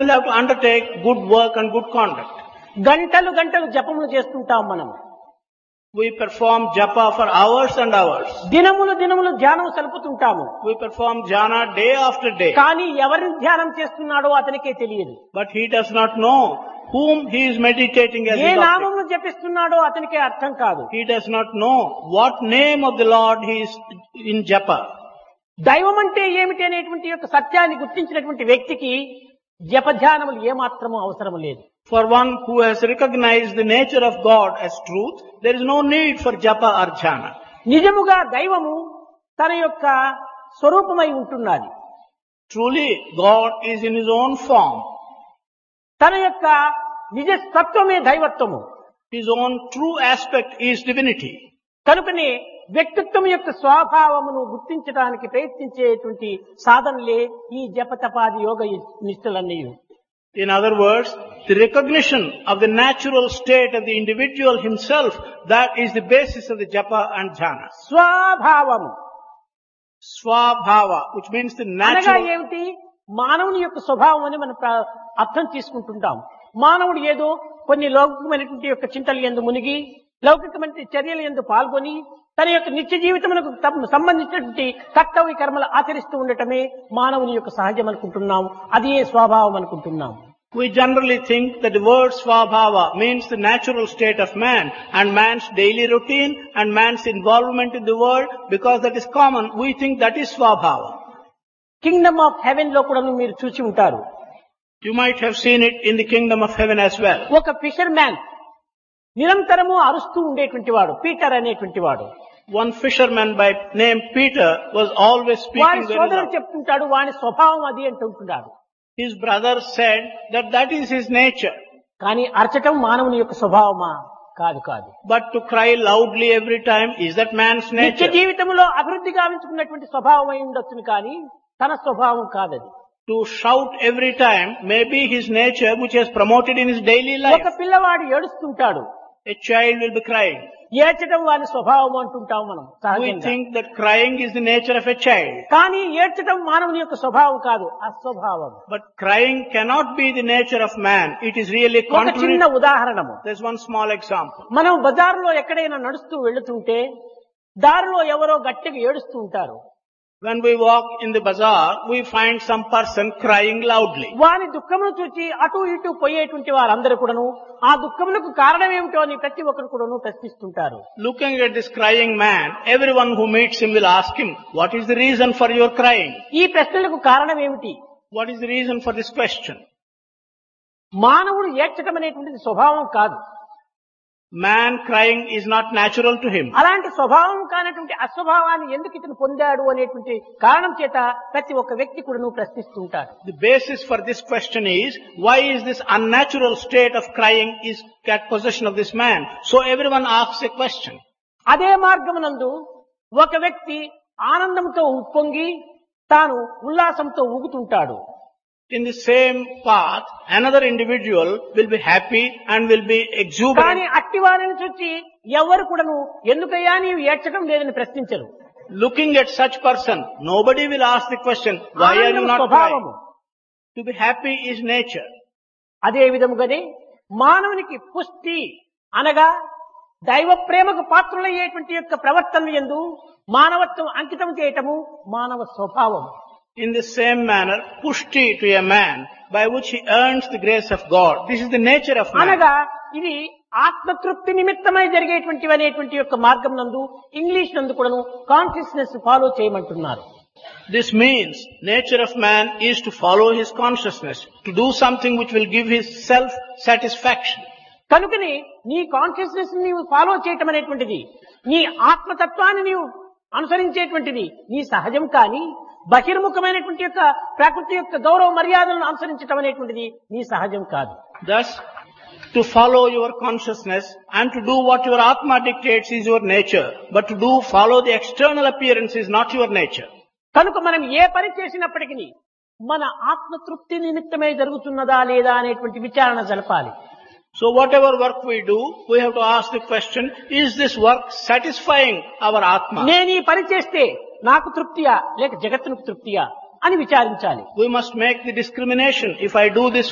will have to undertake good work and good conduct. గంటలు గంటలు జపములు చేస్తుంటాం మనం We perform japa for hours and hours. దినములు దినములు ధ్యానం సలుపుతుంటాము We perform jhana day after day. కానీ ఎవరిని ధ్యానం చేస్తున్నాడో అతనికే తెలియదు But he does not know whom he is meditating as A his object. నామమును జపిస్తున్నాడో అతనికే అర్థం కాదు He does not know what name of the Lord he is in japa. దైవం అంటే ఏమిటి అనేటువంటి యొక్క సత్యాన్ని గుర్తించినటువంటి వ్యక్తికి జపధ్యానములు ఏమాత్రము అవసరం లేదు For one who has recognized the nature of God as truth, there is no need for japa or jhana. నిజముగా దైవము తన యొక్క స్వరూపమై ఉంటున్నది Truly, God is in his own form. తన యొక్క నిజ తత్వమే దైవత్వము His own true aspect is divinity. కనుకనే వ్యక్తిత్వం యొక్క స్వభావమును గుర్తించడానికి ప్రయత్నించేటువంటి సాధనలే ఈ జపతపాది యోగ నిష్ఠలన్నీ In other words, the recognition of the natural state of the individual himself, that is the basis of the japa and jhana. స్వభావము Swabhava, which means the అనగా natural ఏమిటి మానవుని యొక్క స్వభావం అని మనం ప్ర- అర్థం తీసుకుంటుంటాం మానవుడు ఏదో కొన్ని లౌకికమైనటువంటి యొక్క చింతలు ఎందు మునిగి లౌకికమైన చర్యలు ఎందు పాల్గొని తన యొక్క నిత్య జీవితమునకు తమ- సంబంధించినటువంటి కర్తవ్య కర్మలు ఆచరిస్తూ ఉండటమే మానవుని యొక్క సహజం అనుకుంటున్నాం అదే స్వభావం అనుకుంటున్నాం We generally think that the word swabhava means the natural state of man and man's daily routine and man's involvement in the world because that is common. We think that is swabhava. Kingdom of heaven లో కూడా మీరు చూసి ఉంటారు You might have seen it in the kingdom of heaven as well. ఒక fisherman నిరంతరము అరుస్తూ ఉండేటువంటి వాడు పీటర్ అనేటువంటి వాడు One fisherman by name Peter was always వారి speaking very సోదరుడు loud. చెప్తుంటాడు వాని స్వభావం అది అంటుంటున్నాడు His brother said that that is his nature. కానీ అరచటం మానవుని యొక్క స్వభావమా కాదు కాదు But to cry loudly every time, is that man's నిత్య nature? జీవితంలో అభివృద్ధి గావించుకున్నటువంటి స్వభావం అయి ఉండొచ్చును కానీ తన స్వభావం కాదది To shout every time may be his nature which has promoted in his daily life. ఒక పిల్లవాడు ఏడుస్తుంటాడు A child will be crying. ఏడ్చడం వాని స్వభావం అంటుంటాం మనం We సహజంగా think that crying is the nature of a child. కానీ ఏడ్చడం మానవుని యొక్క స్వభావం కాదు అస్వభావం But crying cannot be the nature of man. It is really ఒక contrary. చిన్న ఉదాహరణము There's one small example. మనం బజారులో ఎక్కడైనా నడుస్తూ వెళుతుంటే దారిలో ఎవరో గట్టిగా ఏడుస్తూ ఉంటారు When we walk in the bazaar, we find some person crying loudly. వాని దుఃఖమును చూచి అటు ఇటు పోయేటువంటి వారందరూ కూడాను ఆ దుఃఖములకు కారణం ఏమిటో అని ప్రతి ఒక్కరు కూడాను ప్రశ్నిస్తుంటారు Looking at this crying man, everyone who meets him will ask him, what is the reason for your crying? ఈ ప్రశ్నలకు కారణం ఏమిటి What is the reason for this question? మానవుడు ఏడ్చటం అనేటువంటిది స్వభావం కాదు Man crying is not natural to him. అలాంటి స్వభావం కానటువంటి అస్వభావాన్ని ఎందుకు ఇతను పొందాడు అనేటువంటి కారణం చేత ప్రతి ఒక్క వ్యక్తి కూడాను ప్రశ్నిస్తుంటాడు The basis for this question is, why is this unnatural state of crying is at possession of this man? So everyone asks a question. అదే మార్గమునందు ఒక వ్యక్తి ఆనందంతో ఉప్పొంగి తాను ఉల్లాసంతో ఊగుతుంటాడు In the same path, another individual will be happy and will be కానీ exuberant. అట్టి వారిని చూచి ఎవరు కూడాను ఎందుకయ్యా నీవు ఏడ్చడం లేదని ప్రశ్నించరు Looking at such person, nobody will ask the question, why are you ఆనందం not స్వభావము crying? To be happy is nature. అదే విధముగానే మానవునికి పుష్టి అనగా దైవ ప్రేమకు పాత్రులయ్యేటువంటి యొక్క ప్రవర్తన ఎందు మానవత్వం అంకితం చేయటము మానవ స్వభావం In the same manner, pushti to a man by which he earns the grace of God. This is the nature of man. అనగా ఇది ఆత్మతృప్తి నిమిత్తమై జరిగేటువంటి అనేటువంటి యొక్క మార్గం నందు ఇంగ్లీష్ నందు కూడాను కాన్షియస్నెస్ ఫాలో చేయమంటున్నారు This means nature of man is to follow his consciousness, to do something which will give his self satisfaction. కనుకని నీ కాన్షియస్నెస్ నీవు ఫాలో చేయటం అనేటువంటిది నీ ఆత్మతత్వాన్ని నీవు అనుసరించేటువంటిది నీ సహజం కానీ బహిర్ముఖమైనటువంటి యొక్క ప్రకృతి యొక్క గౌరవ మర్యాదలను అనుసరించటం అనేటువంటిది నీ సహజం కాదు Thus, to follow your consciousness and to do what your Atma dictates is your nature, but to do, follow the external appearance is not your nature. కనుక మనం ఏ పని చేసినప్పటికీ మన ఆత్మతృప్తి నిమిత్తమే జరుగుతున్నదా లేదా అనేటువంటి విచారణ జరపాలి So whatever work we do, we have to ask the question, is this work satisfying our Atma? నేను ఈ పని చేస్తే నాకు తృప్తియా లేక జగత్తునికి తృప్తియా అని విచారించాలి We must make the discrimination. If I do this